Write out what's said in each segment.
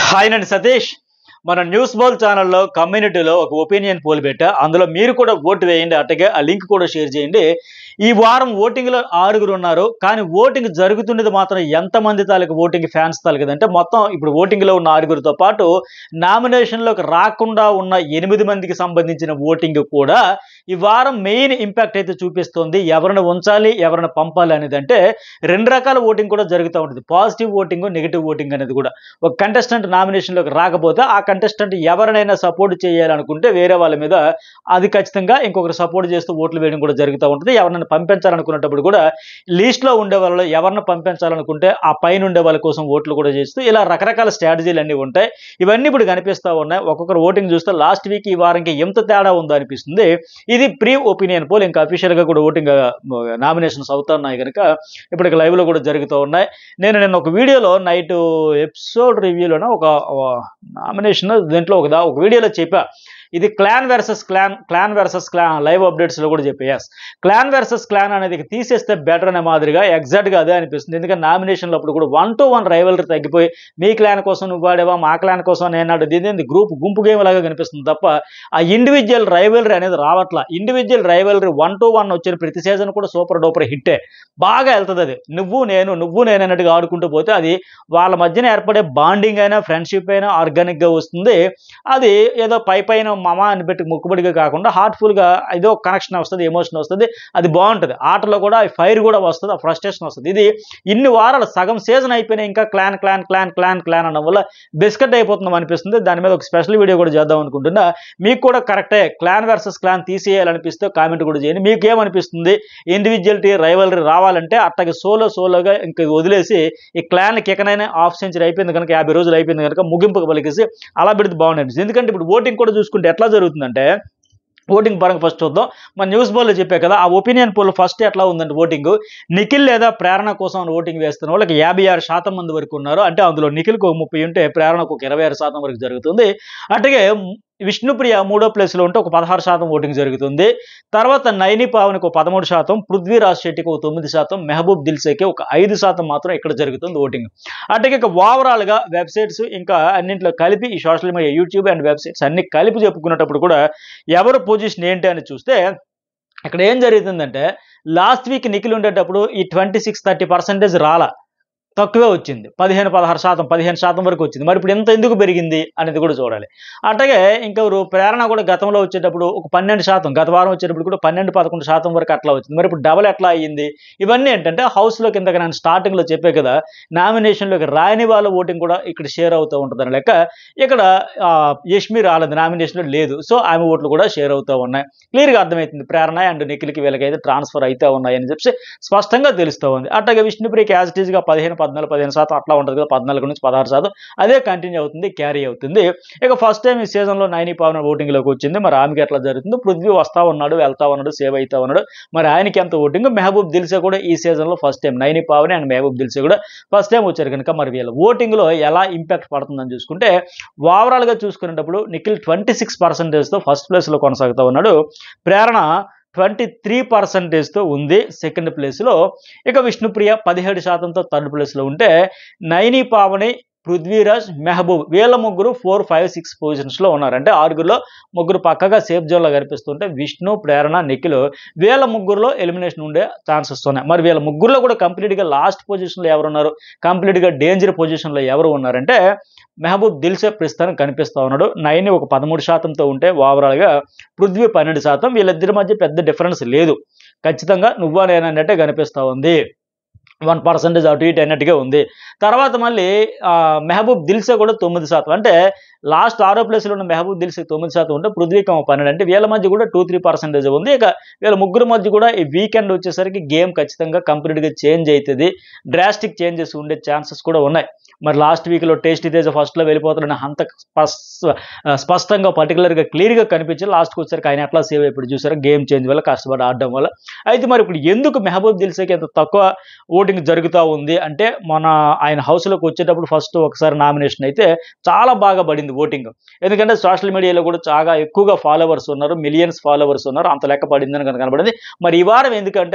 hi నండి సతీష్ మన news ball ఛానల్లో కమ్యూనిటీలో ఒక ఒపీనియన్ పోల్ పెట్టా అందులో మీరు కూడా ఓటు వేయండి అట్టగే ఆ లింక్ కూడా షేర్ చేయండి ఈ వారం ఓటింగ్లో ఆరుగురు ఉన్నారు కానీ ఓటింగ్ జరుగుతున్నది మాత్రం ఎంతమంది తాలూకు ఓటింగ్ ఫ్యాన్స్ తాలూకు అంటే మొత్తం ఇప్పుడు ఓటింగ్లో ఉన్న ఆరుగురితో పాటు నామినేషన్లోకి రాకుండా ఉన్న ఎనిమిది మందికి సంబంధించిన ఓటింగ్ కూడా ఈ వారం మెయిన్ ఇంపాక్ట్ అయితే చూపిస్తుంది ఎవరిని ఉంచాలి ఎవరిని పంపాలి అనేది అంటే రెండు రకాల ఓటింగ్ కూడా జరుగుతూ ఉంటుంది పాజిటివ్ ఓటింగ్ నెగిటివ్ ఓటింగ్ అనేది కూడా ఒక కంటెస్టెంట్ నామినేషన్లోకి రాకపోతే ఆ కంటెస్టెంట్ ఎవరినైనా సపోర్ట్ చేయాలనుకుంటే వేరే వాళ్ళ మీద అది ఖచ్చితంగా ఇంకొకరు సపోర్ట్ చేస్తూ ఓట్లు వేయడం కూడా జరుగుతూ ఉంటుంది ఎవరినైనా పంపించాలనుకున్నప్పుడు కూడా లీస్ట్లో ఉండే వాళ్ళు ఎవరిని పంపించాలనుకుంటే ఆ పైన ఉండే వాళ్ళ కోసం ఓట్లు కూడా చేస్తూ ఇలా రకరకాల స్ట్రాటజీలు అన్నీ ఉంటాయి ఇవన్నీ ఇప్పుడు కనిపిస్తూ ఉన్నాయి ఒక్కొక్కరు ఓటింగ్ చూస్తే లాస్ట్ వీక్ ఈ వారంకి ఎంత తేడా ఉందో అనిపిస్తుంది ఇది ప్రీ ఒపీనియన్ పోల్ ఇంకా అఫీషియల్గా కూడా ఓటింగ్ నామినేషన్స్ అవుతున్నాయి కనుక ఇప్పటికి లైవ్లో కూడా జరుగుతూ ఉన్నాయి నేను నిన్న ఒక వీడియోలో నైట్ ఎపిసోడ్ రివ్యూలోనే ఒక నామినేషన్ దీంట్లో ఒక దా- ఒక వీడియోలో చెప్పా ఇది clan versus clan clan versus clan live అప్డేట్స్లో కూడా చెప్పా ఎస్ క్లాన్ వర్సెస్ క్లాన్ అనేది ఇక తీసేస్తే బెటర్ అనే మాదిరిగా ఎగ్జాక్ట్గా అదే అనిపిస్తుంది ఎందుకంటే నామినేషన్లో అప్పుడు కూడా వన్ టు వన్ రైవలరీ తగ్గిపోయి మీ క్లాన్ కోసం నువ్వు వాడేవా మా క్లాన్ కోసం నేను ఆడు దీని గ్రూప్ గుంపు గేమ్ లాగా కనిపిస్తుంది తప్ప ఆ ఇండివిజువల్ రైవలరీ అనేది రావట్లా individual rivalry one to one వచ్చిన ప్రతి సీజన్ కూడా సూపర్ డూపర్ హిట్టే బాగా వెళ్తుంది అది నువ్వు నేను నువ్వు నేను అన్నట్టుగా ఆడుకుంటూ పోతే అది వాళ్ళ మధ్యన ఏర్పడే బాండింగ్ అయినా ఫ్రెండ్షిప్ అయినా ఆర్గానిక్గా వస్తుంది అది ఏదో పై పైన మమ అని పెట్టి ముక్కుబడిగా కాకుండా హార్ట్ఫుల్గా ఏదో కనెక్షన్ వస్తుంది ఎమోషన్ వస్తుంది అది బాగుంటుంది ఆటలో కూడా ఫైర్ కూడా వస్తుంది ఆ ఫ్రస్ట్రేషన్ వస్తుంది ఇది ఇన్ని వారాలు సగం సీజన్ అయిపోయినా ఇంకా clan clan clan clan clan అనడం వల్ల బిస్కెట్ అయిపోతున్నాం అనిపిస్తుంది దాని మీద ఒక స్పెషల్ వీడియో కూడా చేద్దాం అనుకుంటున్నా మీకు కూడా కరెక్టే క్లాన్ వర్సెస్ క్లాన్ తీసేయాలనిపిస్తే కామెంట్ కూడా చేయండి మీకు ఏమనిపిస్తుంది ఇండివిజువలిటీ రైవలరీ రావాలంటే అట్టకి సోలో సోలోగా ఇంక వదిలేసి ఈ క్లాన్ కికనైనా హాఫ్ సెంచరీ అయిపోయింది కనుక యాభై రోజులు అయిపోయింది కనుక ముగింపుకు పలికేసి అలా పెడితే బాగుంది ఎందుకంటే ఇప్పుడు ఓటింగ్ కూడా చూసుకుంటే ఎట్లా జరుగుతుందంటే ఓటింగ్ పరంగా ఫస్ట్ చూద్దాం మన న్యూస్ బోల్లో చెప్పే కదా ఆ ఒపీనియన్ పోల్ ఫస్ట్ ఎట్లా ఉందంటే ఓటింగ్ నిఖిల్ లేదా ప్రేరణ కోసం ఓటింగ్ వేస్తున్న వాళ్ళకి యాభై ఆరు శాతం మంది వరకు ఉన్నారు అంటే అందులో నిఖిల్కి ఒక ముప్పై ఉంటే ప్రేరణకు ఒక ఇరవై ఆరు శాతం వరకు జరుగుతుంది అట్లాగే విష్ణుప్రియ మూడో ప్లేస్లో ఉంటే ఒక పదహారు శాతం ఓటింగ్ జరుగుతుంది తర్వాత నైని పావనికి ఒక పదమూడు శాతం పృథ్వీరాజ్ శెట్టికి ఒక తొమ్మిది శాతం మెహబూబ్ దిల్సేకి ఒక ఐదు శాతం మాత్రం ఇక్కడ జరుగుతుంది ఓటింగ్ అట్లాగే ఇక ఓవరాల్గా వెబ్సైట్స్ ఇంకా అన్నింటిలో కలిపి ఈ social media YouTube and websites అన్ని కలిపి చెప్పుకునేటప్పుడు కూడా ఎవరు పొజిషన్ ఏంటి అని చూస్తే ఇక్కడ ఏం జరుగుతుందంటే లాస్ట్ వీక్ నిఖిల్ ఉండేటప్పుడు ఈ ట్వంటీ సిక్స్ థర్టీ పర్సెంటేజ్ రాలా తక్కువే వచ్చింది పదిహేను పదహారు శాతం పదిహేను శాతం వరకు వచ్చింది మరి ఇప్పుడు ఎంత ఎందుకు పెరిగింది అనేది కూడా చూడాలి అట్లాగే ఇంకా రు- ప్రేరణ కూడా గతంలో వచ్చేటప్పుడు ఒక పన్నెండు శాతం గత వారం వచ్చేటప్పుడు కూడా పన్నెండు పదకొండు శాతం వరకు అట్లా వచ్చింది మరి ఇప్పుడు డబల్ ఎట్లా అయ్యింది ఇవన్నీ ఏంటంటే హౌస్లో కింద నేను స్టార్టింగ్లో చెప్పే కదా నామినేషన్లోకి రాని వాళ్ళ ఓటింగ్ కూడా ఇక్కడ షేర్ అవుతూ ఉంటుందని లెక్క ఇక్కడ ఆ, యష్మి రాలేదు నామినేషన్లో లేదు సో ఆమె ఓట్లు కూడా షేర్ అవుతూ ఉన్నాయి క్లియర్గా అర్థమవుతుంది ప్రేరణ అండ్ నిఖిల్కి వీళ్ళకైతే ట్రాన్స్ఫర్ అయితే ఉన్నాయని చెప్పి స్పష్టంగా తెలుస్తూ ఉంది అట్లాగే విష్ణుప్రియకి యాజ్ ఇట్ ఈస్గా పదిహేను పద్నాలుగు పదిహేను శాతం అట్లా ఉంటుంది కదా పద్నాలుగు నుంచి పదహారు శాతం అదే కంటిన్యూ అవుతుంది క్యారీ అవుతుంది ఇక ఫస్ట్ టైం ఈ సీజన్లో నైని పవన్ ఓటింగ్లోకి వచ్చింది మరి ఆమెకి ఎట్లా జరుగుతుంది పృథ్వీ వస్తా ఉన్నాడు వెళ్తా ఉన్నాడు సేవ్ అవుతా ఉన్నాడు మరి ఆయనకి ఎంత ఓటింగ్ మెహబూబ్ దిల్సే కూడా ఈ సీజన్లో first time Naini Pavani and Mehboob దిల్సే కూడా ఫస్ట్ టైం వచ్చారు కనుక మరి వీళ్ళ ఓటింగ్లో ఎలా ఇంపాక్ట్ పడుతుందని చూసుకుంటే ఓవరాల్గా చూసుకునేటప్పుడు నిఖిల్ ట్వంటీ సిక్స్ పర్సెంటేజ్తో ఫస్ట్ ప్లేస్లో కొనసాగుతూ ఉన్నాడు ప్రేరణ ట్వంటీ త్రీ పర్సెంటేజ్తో ఉంది సెకండ్ ప్లేస్లో ఇక విష్ణుప్రియ పదిహేడు శాతంతో థర్డ్ ప్లేస్లో ఉంటే నైని పావని పృథ్వీరాజ్ మెహబూబ్ వీళ్ళ ముగ్గురు ఫోర్ ఫైవ్ సిక్స్ పొజిషన్స్లో ఉన్నారు అంటే ఆరుగురులో ముగ్గురు పక్కగా సేఫ్ జోన్లో కనిపిస్తుంటే విష్ణు ప్రేరణ నిఖిల్ వీళ్ళ ముగ్గురులో ఎలిమినేషన్ ఉండే ఛాన్సెస్ ఉన్నాయి మరి వీళ్ళ ముగ్గురులో కూడా కంప్లీట్గా లాస్ట్ పొజిషన్లో ఎవరు ఉన్నారు కంప్లీట్గా డేంజర్ పొజిషన్లో ఎవరు ఉన్నారంటే మెహబూబ్ దిల్సే ప్రస్తుతానికి కనిపిస్తూ ఉన్నాడు నైన్ ఒక పదమూడు శాతంతో ఉంటే ఓవరాల్గా పృథ్వీ పన్నెండు శాతం వీళ్ళిద్దరి మధ్య పెద్ద డిఫరెన్స్ లేదు ఖచ్చితంగా నువ్వా నేనన్నట్టే కనిపిస్తూ ఉంది వన్ పర్సెంటేజ్ అటు ఇటు అన్నట్టుగా ఉంది తర్వాత మళ్ళీ ఆ, మెహబూబ్ దిల్సే కూడా తొమ్మిది శాతం అంటే లాస్ట్ ఆరో ప్లేస్లో ఉన్న మెహబూబ్ దిల్సే తొమ్మిది శాతం ఉంటే పృథ్వీకం పన్నెండు అంటే వీళ్ళ మధ్య కూడా టూ త్రీ పర్సెంటేజ్ ఉంది ఇక వీళ్ళ ముగ్గురు మధ్య కూడా ఈ వీకెండ్ వచ్చేసరికి గేమ్ ఖచ్చితంగా కంప్లీట్గా చేంజ్ అవుతుంది డ్రాస్టిక్ చేంజెస్ ఉండే ఛాన్సెస్ కూడా ఉన్నాయి మరి లాస్ట్ వీక్లో టేస్టీ తేజ ఫస్ట్లో వెళ్ళిపోతాడని అంత స్పష్ట స్పష్టంగా పర్టికులర్గా క్లియర్గా కనిపించి లాస్ట్కి వచ్చేసరికి ఆయన ఎట్లా సేవ్ అయిపోయి చూసారా గేమ్ చేంజ్ వల్ల కష్టపడి ఆడడం వల్ల అయితే మరి ఇప్పుడు ఎందుకు మెహబూబ్ దిల్సేకి ఎంత తక్కువ ఓటింగ్ జరుగుతూ ఉంది అంటే మన ఆయన హౌస్లోకి వచ్చేటప్పుడు ఫస్ట్ ఒకసారి నామినేషన్ అయితే చాలా బాగా పడింది ఓటింగ్ ఎందుకంటే సోషల్ మీడియాలో కూడా చాలా ఎక్కువగా ఫాలోవర్స్ ఉన్నారు మిలియన్స్ ఫాలోవర్స్ ఉన్నారు అంత లెక్క పడిందని కనుక కనబడింది మరి ఈ వారం ఎందుకంటే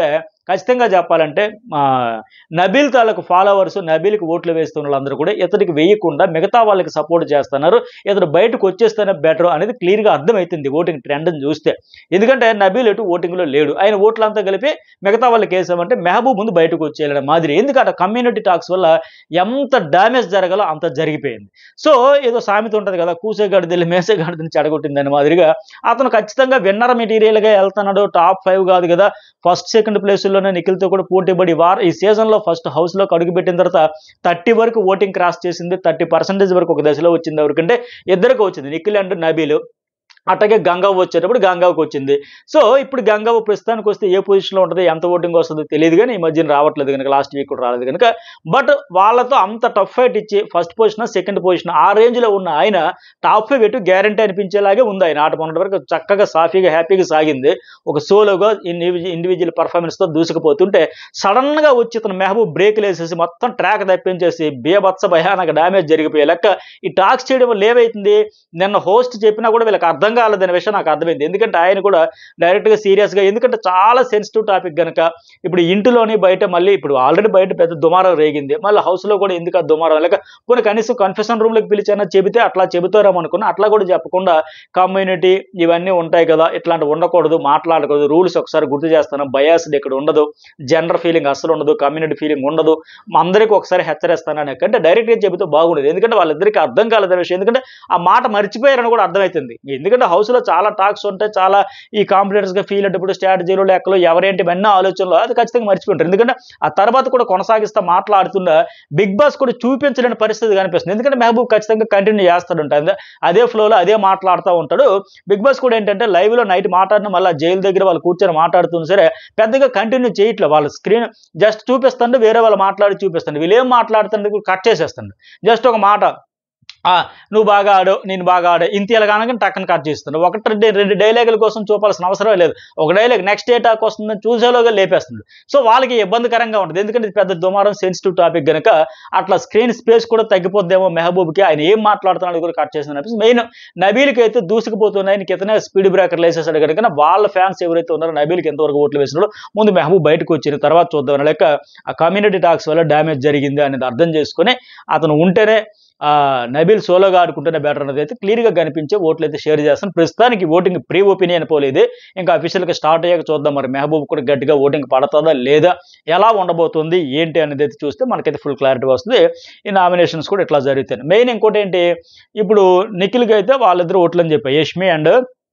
ఖచ్చితంగా చెప్పాలంటే మా నబీల్ తాలూకు ఫాలోవర్స్ నబీల్కి ఓట్లు వేస్తున్న వాళ్ళందరూ కూడా ఇతడికి వేయకుండా మిగతా వాళ్ళకి సపోర్ట్ చేస్తున్నారు ఇతడు బయటకు వచ్చేస్తేనే బెటర్ అనేది క్లియర్గా అర్థమవుతుంది ఓటింగ్ ట్రెండ్ని చూస్తే ఎందుకంటే నబీల్ ఎటు ఓటింగ్లో లేడు ఆయన ఓట్లంతా కలిపి మిగతా వాళ్ళకి వేసామంటే మెహబూబ్ ముందు బయటకు వచ్చేయాలనే మాదిరి ఎందుకంటే కమ్యూనిటీ టాక్స్ వల్ల ఎంత డ్యామేజ్ జరగాలో అంత జరిగిపోయింది సో ఏదో సామెత ఉంటుంది కదా కూసేగాడిదిల్లి మేసేగాడిదని చెడగొట్టింది అనే మాదిరిగా అతను ఖచ్చితంగా విన్నర్ మెటీరియల్గా వెళ్తున్నాడు టాప్ ఫైవ్ కాదు కదా ఫస్ట్ సెకండ్ ప్లేసుల్లోనే నిఖిల్తో కూడా పోటీ పడి వార్ ఈ సీజన్లో ఫస్ట్ హౌస్లోకి అడుగుపెట్టిన తర్వాత థర్టీ వరకు ఓటింగ్ క్రాస్ చేసింది థర్టీ పర్సెంటేజ్ వరకు ఒక దశలో వచ్చింది ఎవరికంటే ఇద్దరికి వచ్చింది నిఖిల్ అండ్ నబీలు అట్టగే గంగావ్ వచ్చేటప్పుడు గంగావ్కి వచ్చింది సో ఇప్పుడు గంగావ్ ప్రస్తుతానికి వస్తే ఏ పొజిషన్లో ఉంటుంది ఎంత ఓటింగ్ వస్తుందో తెలియదు కానీ ఈ మధ్యన రావట్లేదు కనుక లాస్ట్ వీక్ కూడా రాలేదు కనుక బట్ వాళ్ళతో అంత టఫ్ ఫైట్ ఇచ్చి ఫస్ట్ పొజిషన్ సెకండ్ పొజిషన్ ఆ రేంజ్లో ఉన్న ఆయన టాప్ ఫైవ్ ఎటు గ్యారంటీ అనిపించేలాగే ఉంది ఆయన ఆట మొన్నటి వరకు చక్కగా సాఫీగా హ్యాపీగా సాగింది ఒక సోలోగా ఇండివిజువల్ పర్ఫార్మెన్స్తో దూసుకుపోతుంటే సడన్గా వచ్చి ఇతను మెహబూబ్ బ్రేక్లు వేసేసి మొత్తం ట్రాక్ తప్పించేసి బీభత్స భయానక డ్యామేజ్ జరిగిపోయే లెక్క ఈ టాక్స్ చేయడం వల్ల ఏమైతుంది నిన్న హోస్ట్ చెప్పినా కూడా వీళ్ళకి అర్థం కాలేదనే విషయం నాకు అర్థమైంది ఎందుకంటే ఆయన కూడా డైరెక్ట్గా సీరియస్గా ఎందుకంటే చాలా సెన్సిటివ్ టాపిక్ కనుక ఇప్పుడు ఇంటిలోని బయట మళ్ళీ ఇప్పుడు ఆల్రెడీ బయట పెద్ద దుమారం రేగింది మళ్ళీ హౌస్లో కూడా ఎందుకు ఆ దుమారం లేక కొన్ని కనీసం కన్ఫెషన్ రూమ్లోకి పిలిచానా చెబితే అట్లా చెబుతారేమో అనుకున్నా అట్లా కూడా చెప్పకుండా కమ్యూనిటీ ఇవన్నీ ఉంటాయి కదా ఇట్లాంటి ఉండకూడదు మాట్లాడకూడదు రూల్స్ ఒకసారి గుర్తు చేస్తాను బయాస్డ్ ఇక్కడ ఉండదు జెండర్ ఫీలింగ్ అసలు ఉండదు కమ్యూనిటీ ఫీలింగ్ ఉండదు మా అందరికీ ఒకసారి హెచ్చరిస్తానని అంటే డైరెక్ట్గా చెబితే బాగుండేది ఎందుకంటే వాళ్ళిద్దరికీ అర్థం కాలేదనే విషయం ఎందుకంటే ఆ మాట మర్చిపోయారని కూడా అర్థమవుతుంది ఎందుకంటే హౌస్లో చాలా టాక్స్ ఉంటాయి చాలా ఈ కాంపిటేటర్స్గా ఫీల్ అయ్యేటప్పుడు స్ట్రాటజీలు లెక్కలు ఎవరేంటి ఇవన్నీ ఆలోచనలు అది ఖచ్చితంగా మర్చిపోయింటారు ఎందుకంటే ఆ తర్వాత కూడా కొనసాగిస్తా మాట్లాడుతున్న బిగ్ బాస్ కూడా చూపించలేని పరిస్థితి కనిపిస్తుంది ఎందుకంటే మెహబూబ్ ఖచ్చితంగా కంటిన్యూ చేస్తాడు ఉంటుంది అదే ఫ్లోలో అదే మాట్లాడుతూ ఉంటాడు బిగ్ బాస్ కూడా ఏంటంటే లైవ్లో నైట్ మాట్లాడిన మళ్ళీ జైలు దగ్గర వాళ్ళు కూర్చొని మాట్లాడుతున్నా సరే పెద్దగా కంటిన్యూ చేయట్లేదు వాళ్ళ స్క్రీన్ జస్ట్ చూపిస్తాడు వేరే వాళ్ళు మాట్లాడి చూపిస్తాడు వీళ్ళు ఏం మాట్లాడుతుండే కట్ చేసేస్తాడు జస్ట్ ఒక మాట ఆ, నువ్వు బాగా ఆడు నేను బాగా ఆడు ఇంత ఇలాగానగా టక్కన కట్ చేస్తున్నాడు ఒకటి రెండు రెండు డైలాగుల కోసం చూపాల్సిన అవసరమే లేదు ఒక డైలాగ్ నెక్స్ట్ ఏ టాక్ వస్తుందని చూసేలోగా లేపేస్తుంది సో వాళ్ళకి ఇబ్బందికరంగా ఉంటుంది ఎందుకంటే ఇది పెద్ద దుమారం సెన్సిటివ్ టాపిక్ కనుక అట్లా స్క్రీన్ స్పేస్ కూడా తగ్గిపోద్దేమో మెహబూబ్కి ఆయన ఏం మాట్లాడుతున్నాడు కూడా కట్ చేసిన మెయిన్ నబీల్కి అయితే దూసుకుపోతున్నాయి ఆయనకి ఇతనే స్పీడ్ బ్రేకర్లు వేసేసాడు కనుక వాళ్ళ ఫ్యాన్స్ ఎవరైతే ఉన్నారో నబీల్కి ఎంతవరకు ఓట్లు వేసినాడో ముందు మెహబూబ్ బయటకు వచ్చిన తర్వాత చూద్దాం అనే లెక్క ఆ కమ్యూనిటీ టాక్స్ వల్ల డ్యామేజ్ జరిగింది అనేది అర్థం చేసుకుని అతను ఉంటేనే ఆ, నబీల్ సోలోగా ఆడుకుంటేనే బెటర్ అనేది అయితే క్లియర్గా కనిపించే ఓట్లు అయితే షేర్ చేస్తాను ప్రస్తుతానికి ఓటింగ్ ప్రీ ఒపీనియన్ పోలేదు ఇంకా అఫీషియల్గా స్టార్ట్ అయ్యాక చూద్దాం మరి మెహబూబ్ కూడా గట్టిగా ఓటింగ్ పడుతుందా లేదా ఎలా ఉండబోతుంది ఏంటి అనేది అయితే చూస్తే మనకైతే ఫుల్ క్లారిటీ వస్తుంది ఈ నామినేషన్స్ కూడా ఇట్లా జరుగుతాయి మెయిన్ ఇంకోటి ఏంటి ఇప్పుడు నిఖిల్కి అయితే వాళ్ళిద్దరు ఓట్లు అని చెప్పాయి యష్మి అండ్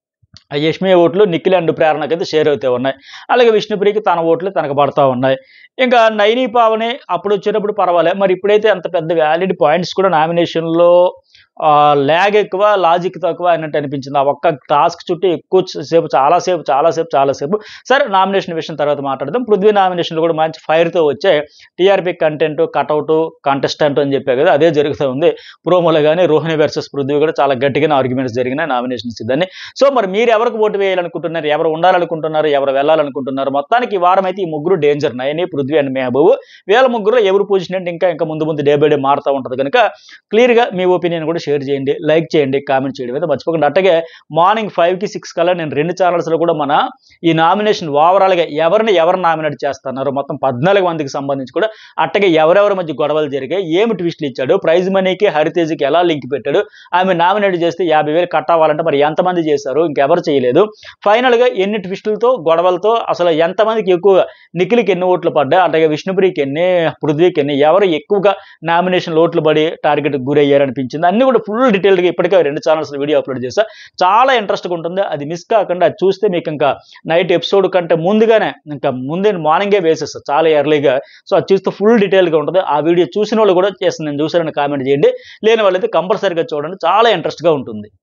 ఆ యష్మి ఓట్లు నిఖిల్ అండ్ ప్రేరణకి అయితే షేర్ అవుతూ ఉన్నాయి అలాగే విష్ణుప్రియకి తన ఓట్లు తనకు పడతా ఉన్నాయి ఇంకా నైని పావని అప్పుడు వచ్చేటప్పుడు పర్వాలేదు మరి ఇప్పుడైతే అంత పెద్ద వ్యాలిడ్ పాయింట్స్ కూడా నామినేషన్లో ల్యాగ్ ఎక్కువ లాజిక్ తక్కువ అన్నట్టు అనిపించింది ఆ ఒక్క టాస్క్ చుట్టూ ఎక్కువ సేపు చాలాసేపు చాలాసేపు చాలాసేపు సరే నామినేషన్ విషయం తర్వాత మాట్లాడదాం పృథ్వీ నామినేషన్లు కూడా మంచి ఫైర్తో వచ్చాయి టీఆర్పీ కంటెంట్ కటౌట్ కంటెస్టెంట్ అని చెప్పే కదా అదే జరుగుతూ ఉంది ప్రోమోలో కానీ రోహిణి వర్సెస్ పృథ్వీ కూడా చాలా గట్టిగానే ఆర్గ్యుమెంట్స్ జరిగినాయి నామినేషన్స్ ఇద్దరిని సో మరి మీరు ఎవరికి ఓటు వేయాలనుకుంటున్నారు ఎవరు ఉండాలనుకుంటున్నారు ఎవరు వెళ్ళాలనుకుంటున్నారు మొత్తానికి ఈ వారం అయితే ఈ ముగ్గురు డేంజర్ నయని పృథ్వీ అండ్ మెహబూబ్ వీళ్ళ ముగ్గురులో ఎవరు పొజిషన్ అంటే ఇంకా ఇంకా ముందు ముందు డే బై డే మారుతూ ఉంటుంది కనుక క్లియర్గా మీ ఒపీనియన్ కూడా షేర్ చేయండి లైక్ చేయండి కామెంట్ చేయడం అయితే మర్చిపోకండి అట్టగే మార్నింగ్ ఫైవ్కి సిక్స్ కల్లా నేను రెండు ఛానల్స్లో కూడా మన ఈ నామినేషన్ ఓవరాల్గా ఎవరిని ఎవరు నామినేట్ చేస్తున్నారు మొత్తం పద్నాలుగు మందికి సంబంధించి కూడా అట్టగే ఎవరెవరి మధ్య గొడవలు జరిగాయి ఏమి ట్విస్ట్లు ఇచ్చాడు ప్రైజ్ మనీకి హరితేజ్కి ఎలా లింక్ పెట్టాడు ఆమె నామినేట్ చేస్తే యాభై వేలు కట్ అవ్వాలంటే మరి ఎంతమంది చేశారు ఇంకెవరు చేయలేదు ఫైనల్గా ఎన్ని ట్విస్టులతో గొడవలతో అసలు ఎంతమందికి ఎక్కువ నిఖిల్కి ఎన్ని ఓట్లు పడ్డాయి అట్లాగే విష్ణుప్రియకి ఎన్ని పృథ్వీకి ఎన్ని ఎవరు ఎక్కువగా నామినేషన్ ఓట్లు పడి టార్గెట్ గురయ్యారనిపించింది అన్ని కూడా ఫుల్ డీటెయిల్గా ఇప్పటికే రెండు ఛానల్స్ వీడియో అప్లోడ్ చేశా చాలా ఇంట్రెస్ట్గా ఉంటుంది అది మిస్ కాకుండా అది చూస్తే మీకు ఇంకా నైట్ ఎపిసోడ్ కంటే ముందుగానే ఇంకా ముందే మార్నింగే వేసేస్తా చాలా ఎర్లీగా సో అది చూస్తే ఫుల్ డీటెయిల్గా ఉంటుంది ఆ వీడియో చూసిన వాళ్ళు కూడా చేస్తాను నేను చూసానని కామెంట్ చేయండి లేని వాళ్ళైతే కంపల్సరీగా చూడండి చాలా ఇంట్రెస్ట్గా ఉంటుంది